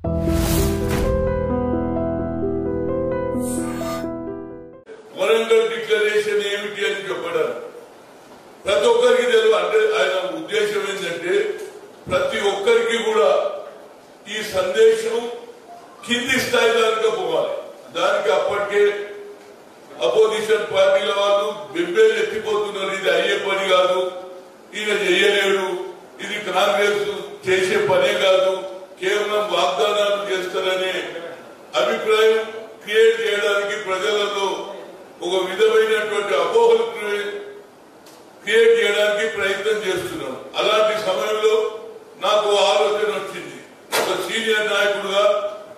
Warangal declaration ఏమిటి అని చెప్పడం ప్రతి ఒక్కరికి తెలియదు అంటే ఆయన ఉద్దేశం ఏంటంటే ప్రతి ఒక్కరికి కూడా ఈ సందేశం కింది స్థాయి దానికి పోవాలి దానికి అప్పటికే అపోజిషన్ పార్టీల వాళ్ళు బెంబేలు ఎత్తిపోతున్నారు ఇది అయ్యే పని కాదు ఈయన చెయ్యలేడు ఇది కాంగ్రెస్ చేసే పనే కాదు కేవలం వాగ్దానాలు చేస్తారనే అభిప్రాయం క్రియేట్ చేయడానికి ప్రజలలో ఒక విధమైనటువంటి అపోహలు క్రియేట్ క్రియేట్ చేయడానికి ప్రయత్నం చేస్తున్నాం అలాంటి సమయంలో నాకు ఆలోచన వచ్చింది ఒక సీనియర్ నాయకుడుగా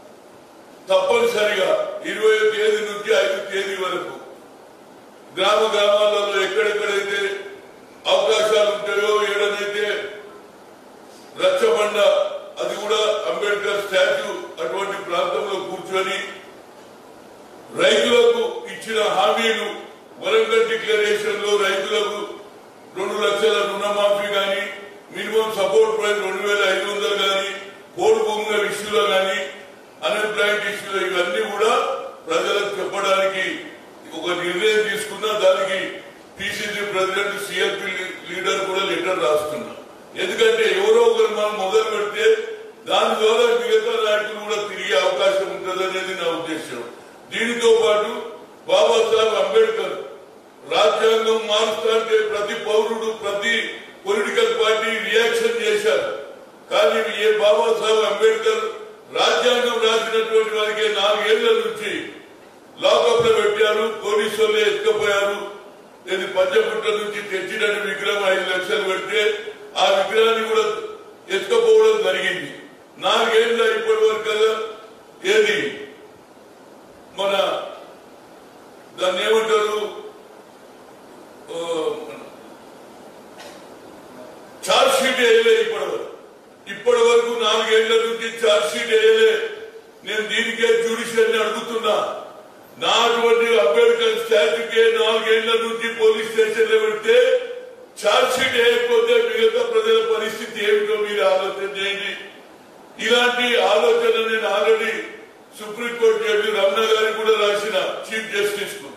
తప్పనిసరిగా ఇరవై తేదీ నుంచి ఐదు తేదీ వరకు గ్రామ గ్రామాలలో ఎక్కడెక్కడైతే అవకాశాలు ఉంటాయో ఏడనైతే రచ్చబండ అది కూడా అంబేద్కర్ స్టాచ్యూ అటువంటి ప్రాంతంలో కూర్చొని రైతులకు ఇచ్చిన హామీలు వరంగల్ డిక్లరేషన్ లో రైతులకు రెండు లక్షల రుణమాఫీ గాని మినిమం సపోర్ట్ ప్రైస్ రెండు వేల ఐదు వందలు గాని పోడు భూముల విషయంలో గాని అన్ఎంప్లాయ్మెంట్ ఇష్యూలో ఇవన్నీ కూడా ప్రజలకు చెప్పడానికి ఒక నిర్ణయం తీసుకున్నా దానికి పిసిసి ప్రెసిడెంట్ సిఎల్పి లీడర్ కూడా లెటర్ రాస్తున్నా ఎందుకంటే ఎవరో ఒకరు మనం మొదలు పెడితే దాని ద్వారా మిగతా నాయకులు కూడా తిరిగే అవకాశం ఉంటుంది అనేది నా ఉద్దేశం దీనితో పాటు బాబాసాహెబ్ అంబేద్కర్ రాజ్యాంగం మారుస్తా అంటే ప్రతి పౌరుడు ప్రతి పొలిటికల్ పార్టీ రియాక్షన్ చేశారు కానీ ఏ బాబాసాహెబ్ అంబేద్కర్ రాజ్యాంగం రాసినటువంటి వారికి నాలుగేళ్ల నుంచి లాకప్ లో పెట్టారు పోలీసు వాళ్ళు ఎత్తుకపోయారు ఇది పంచగుట్ల నుంచి తెచ్చిన విగ్రహం ఐదు లక్షలు పెడితే ఆ విగ్రహాన్ని కూడా ఎత్తుకపోవడం జరిగింది నాలుగేళ్ల ఇప్పటి వరకు కదా ఏది మన దాన్ని ఏమంటారు ఆ, చార్జ్ షీట్ వేయలే ఇప్పటి వరకు ఇప్పటి వరకు నాలుగేళ్ల నుంచి చార్జ్ షీట్ వేయలే నేను దీనికే జ్యుడిషియల్ అడుగుతున్నా నా అటువంటి అంబేద్కర్ స్టాచ్యూకే నాలుగేళ్ల నుంచి పోలీస్ స్టేషన్ లో పెడితే చార్జ్ షీట్ వేయకపోతే మిగతా ప్రజల పరిస్థితి ఏమిటో మీరు ఆలోచన చేయండి ఇలాంటి ఆలోచన నేను ఆల్రెడీ సుప్రీంకోర్టు జడ్జి రమణ గారికి కూడా రాసిన చీఫ్ జస్టిస్ కు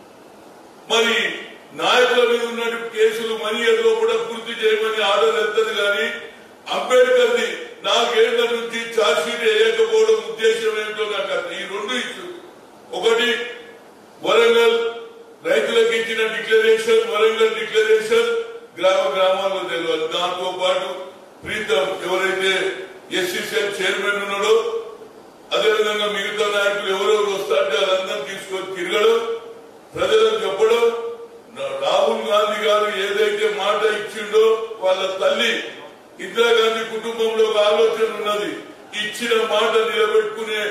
మరి నాయకుల మీద ఉన్న కేసులు మనీ ఏదో కూడా పూర్తి చేయమని ఆర్డర్ ఎత్తది కానీ అంబేద్కర్ ది నాలుగేళ్ల నుంచి ఛార్జ్ షీట్ వేయకపోవడం ఉద్దేశం ఏమిటో నాకు అర్థం ఈ రెండు ఇష్యూ ఒకటి వరంగల్ రైతులకు ఇచ్చిన డిక్లరేషన్ వరంగల్ డిక్లరేషన్ గ్రామ గ్రామాల్లో తెలియాలి దాంతో పాటు ప్రీతం ఎవరైతే ఎస్సీసీఎల్ చైర్మన్ ఉన్నాడో అదేవిధంగా మిగతా నాయకులు ఎవరెవరు వస్తారంటే వాళ్ళందరూ తీసుకొని తిరగడం ప్రజలకు చెప్పడం నా- రాహుల్ గాంధీ గారు ఏదైతే మాట ఇచ్చిండో వాళ్ళ తల్లి ఇందిరాగాంధీ కుటుంబంలో ఒక ఆలోచన ఉన్నది ఇచ్చిన మాట నిలబెట్టుకునే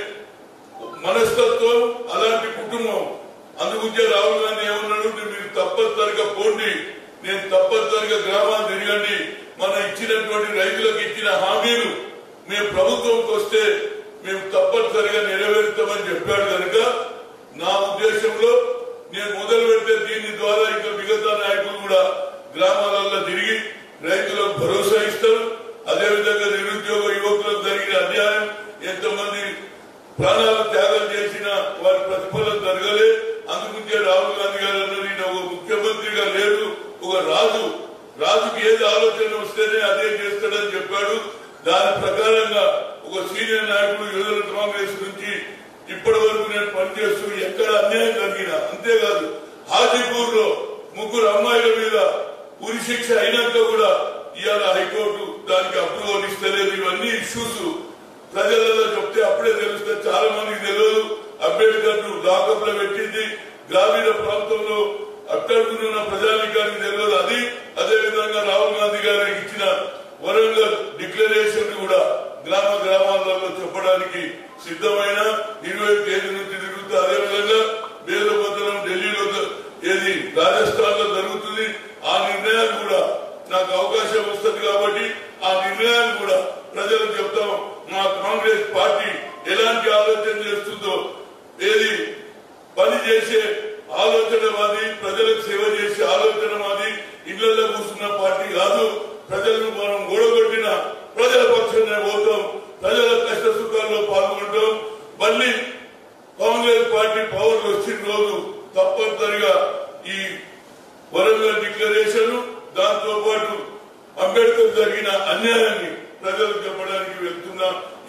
మనస్తత్వం అలాంటి కుటుంబం అందుగుంచే రాహుల్ గాంధీ ఏమన్నాడు మీరు తప్పనిసరిగా పోండి నేను తప్పనిసరిగా గ్రామాలు తిరగండి మన ఇచ్చినటువంటి రైతులకు ఇచ్చిన హామీలు మేము ప్రభుత్వంకి వస్తే మేము తప్పనిసరిగా నెరవేరుతామని చెప్పాడు కనుక నా ఉద్దేశంలో నేను మొదలు పెడితే దీని ద్వారా ఇంకా మిగతా నాయకులు కూడా గ్రామాలలో తిరిగి రైతులకు భరోసా ఇస్తారు అదేవిధంగా నిరుద్యోగ యువకులకు జరిగిన అన్యాయం ఎంతమంది ప్రాణాలు త్యాగం చేసిన వారి ప్రతిఫలం జరగలే అందుకుంటే రాహుల్ గాంధీ గారు అన్నారు ఈయన ఒక ముఖ్యమంత్రిగా లేడు ఒక రాజు రాజుకి ఏది ఆలోచన వస్తేనే అదే చేస్తాడని చెప్పాడు దాని ప్రకారంగా ఒక సీనియర్ నాయకుడు యువజన కాంగ్రెస్ నుంచి ఇప్పటి వరకు నేను పనిచేస్తూ ఎక్కడ అన్యాయం జరిగినా అంతేకాదు హాజీపూర్ లో ముగ్గురు అమ్మాయిల మీద ఉరి శిక్ష అయినాక కూడా ఇవాళ హైకోర్టు దానికి అప్రూవల్ ఇస్తలేదు ఇవన్నీ ఇష్యూస్ ప్రజలలో చెప్తే అప్పుడే తెలుస్తే చాలా మందికి తెలియదు అంబేద్కర్ ను లాకప్ లో పెట్టింది గ్రామీణ ప్రాంతంలో అక్కడున్న ప్రజానికానికి తెలియదు అది అదే విధంగా రాహుల్ గాంధీ గారికి ఇచ్చిన వరంగల్ డిక్లరేషన్ కూడా గ్రామ గ్రామాలలో చెప్పడానికి సిద్ధమైన ఇరవై తేదీ నుంచి తిరుగుతూ అదేవిధంగా వేదభద్రం ఢిల్లీలో జ- ఏది రాజస్థాన్ లో జరుగుతుంది ఆ నిర్ణయాలు కూడా నాకు అవకాశం వస్తుంది కాబట్టి ఆ నిర్ణయాలు కూడా ప్రజలకు చెప్తాం మా కాంగ్రెస్ పార్టీ ఎలాంటి ఆలోచన చేస్తుందో ఏది పని చేసే ఆలోచన మాది ప్రజలకు సేవ చేసే ఆలోచన మాది ఇళ్లలో కూర్చున్న పార్టీ కాదు ప్రజలను మనం ఓడగొట్టిన ప్రజల పక్షాన్ని పోతాం ప్రజల కష్ట సుఖాల్లో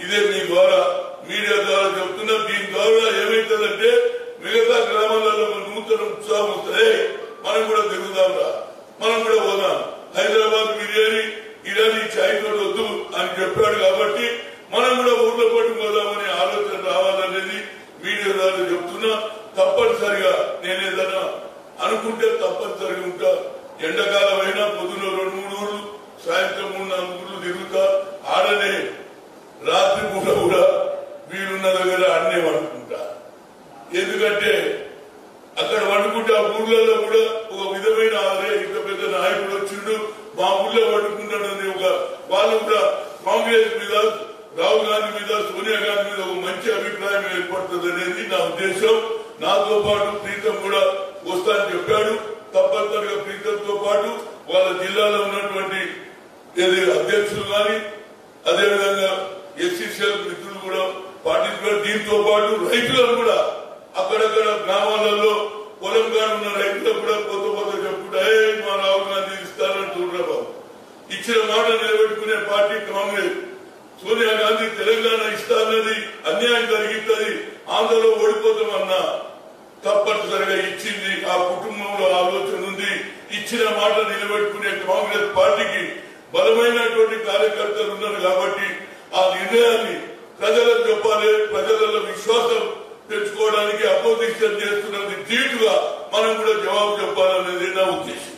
ఇదే మీ ద్వారా మీడియా ద్వారా చెప్తున్నా దీని ద్వారా ఏమైతుందంటే మిగతా గ్రామాలలో ఒక నూతన ఉత్సాహం వస్తుంది మనం కూడా తిరుగుదాం రా మనం కూడా పోదాం హైదరాబాద్ బిర్యానీ ఇరానీ చాయ్ తోటి వద్దు అని చెప్పాడు కాబట్టి మనం కూడా ఊర్లో పట్టుకోదామనే ఆలోచన రావాలనేది మీడియా ద్వారా చెప్తున్నా తప్పనిసరిగా నేను ఏదైనా అనుకుంటే తప్పనిసరిగా ఉంటా ఎండాకాలం అయినా పొద్దున రెండు మూడు ఊర్లు సాయంత్రం మూడు నాలుగు ఊర్లు తిరుగుతా ఆడనే రాత్రి పూట కూడా వీలున్న దగ్గర అన్నే పడుకుంటా ఎందుకంటే అక్కడ వండుకుంటే ఆ ఊర్లలో కూడా ఒక విధమైన అరే ఇంత పెద్ద నాయకుడు వచ్చిండు మా ఊళ్ళో వండుకుంటాడని ఒక వాళ్ళు కూడా కాంగ్రెస్ మీద రాహుల్ గాంధీ మీద సోనియా గాంధీ మీద ఒక మంచి అభిప్రాయం ఏర్పడుతుంది అనేది నా ఉద్దేశం నాతో పాటు ప్రీతం కూడా వస్తానని చెప్పాడు తప్పనిసరిగా ప్రీతంతో పాటు వాళ్ళ జిల్లాలో ఉన్నటువంటి ఏది అధ్యక్షులు కానీ అదేవిధంగా ఎస్సీసీఎల్ మిత్రులు కూడా పార్టిసిపేట్ దీంతో పాటు రైతులను కూడా అక్కడక్కడ గ్రామాలలో పొలం కాని ఉన్న రైతులకు కూడా కొత్త కొత్త చెప్పుకుంటా "ఏ, మా రాహుల్ గాంధీ ఇస్తారని చూడరా బాబు ఇచ్చిన మాట నిలబెట్టుకునే పార్టీ కాంగ్రెస్ సోనియా గాంధీ తెలంగాణ ఇస్తానన్నది అన్యాయం జరిగిస్తుంది ఆంధ్రలో ఓడిపోతామన్నా తప్పనిసరిగా ఇచ్చింది ఆ కుటుంబంలో ఆలోచన ఉంది ఇచ్చిన మాట నిలబెట్టుకునే కాంగ్రెస్ పార్టీకి బలమైనటువంటి కార్యకర్తలు ఉన్నారు కాబట్టి ఆ నిర్ణయాన్ని ప్రజలకు చెప్పాలి ప్రజలలో విశ్వాసం తెచ్చుకోవడానికి అపోజిషన్ చేస్తున్నది ధీటుగా మనం కూడా జవాబు చెప్పాలనేది నా ఉద్దేశం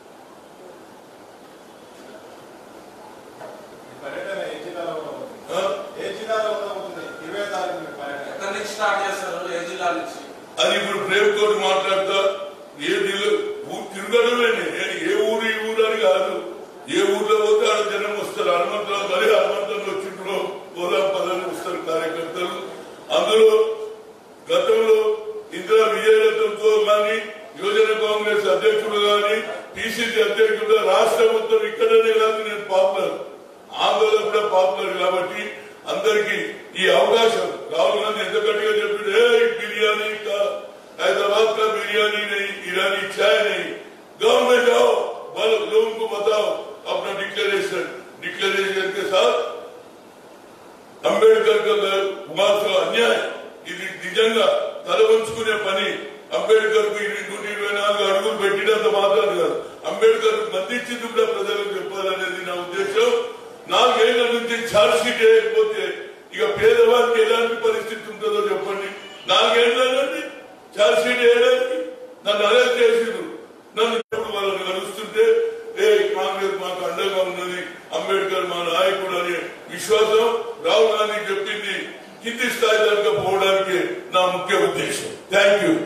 పర్యటన ఏ జిల్లాలో ఉండబోతుంది? ఆ? ఏ జిల్లాలో ఉండబోతుంది? ఇరవై తారీఖు మీ పర్యటన. ఎక్కడి నుంచి స్టార్ట్ చేస్తారు ఏ జిల్లా నుంచి అది ఇప్పుడు ప్రేమ్ తోటి మాట్లాడతా ఏ జిల్లా ఊరు తిరగడమే నేను ఏ ఊరు ఈ ఊరు అని కాదు ఏ ఊర్లో పోతే ఆడ జనం వస్తారు హనుమంతరావు మరి హనుమంతులు వచ్చిండ్రు పోదాం పదని వస్తారు కార్యకర్తలు అందులో గతంలో ఇందిరా విజయరథంతో కానీ యువజన కాంగ్రెస్ అధ్యక్షుడు కానీ పిసిసి అధ్యక్షుడు రాష్ట్ర మొత్తం ఇక్కడనే కాదు నేను పాపులర్ ఆంధ్రలో కూడా పాపులర్ కాబట్టి అందరికి ఈ అవకాశం రాహుల్ గాంధీ ఎంత గట్టిగా చెప్పాడు ఏ బిర్యానీ కా हैदराबाद का बिरयानी नहीं ईरानी चाय नहीं गांव में जाओ बल लोगों को बताओ अपना डिक्लेरेशन डिक्लेरेशन के साथ అంబేద్కర్ కుమార్తె అన్యాయం ఇది నిజంగా తల వంచుకునే పని అంబేద్కర్ కు ఇది నూట ఇరవై నాలుగు అడుగులు పెట్టినంత మాత్రం కాదు అంబేద్కర్ మందించింది కూడా ప్రజలకు చెప్పాలనేది నా ఉద్దేశం నాలుగేళ్ల నుంచి ఛార్జ్ షీట్ వేయకపోతే ఇక పేదవారికి ఎలాంటి పరిస్థితి ఉంటుందో చెప్పండి నాలుగేళ్ల నుండి ఛార్జ్ షీట్ వేయడానికి నన్ను అరెస్ట్ చేసిండ్రు నన్ను ఎప్పుడు వాళ్ళని కలుస్తుంటే ఏ కాంగ్రెస్ మాకు అండగా ఉన్నది అంబేద్కర్ మా నాయకుడు అనే విశ్వాసం రాహుల్ గాంధీ చెప్పింది కింది స్థాయి దాకా పోవడానికి నా ముఖ్య ఉద్దేశం థ్యాంక్ యూ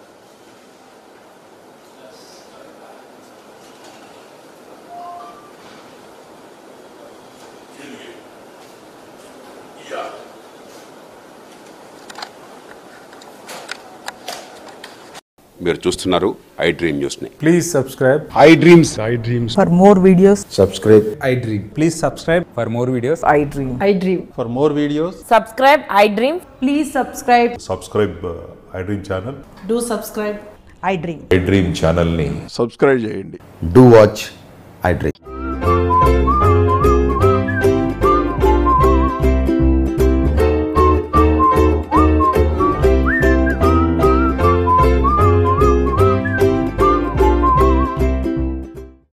Yeah. మీరు చూస్తున్నారు ఐ డ్రీమ్ న్యూస్ని Please subscribe. I dreams I dreams. For more videos, subscribe I dream. Please subscribe for more videos. I dream. I dream. For more videos subscribe i dream Please subscribe. Subscribe I dream channel Do subscribe. I dream. I dream ఛానల్ని subscribe చేయండి do watch I dream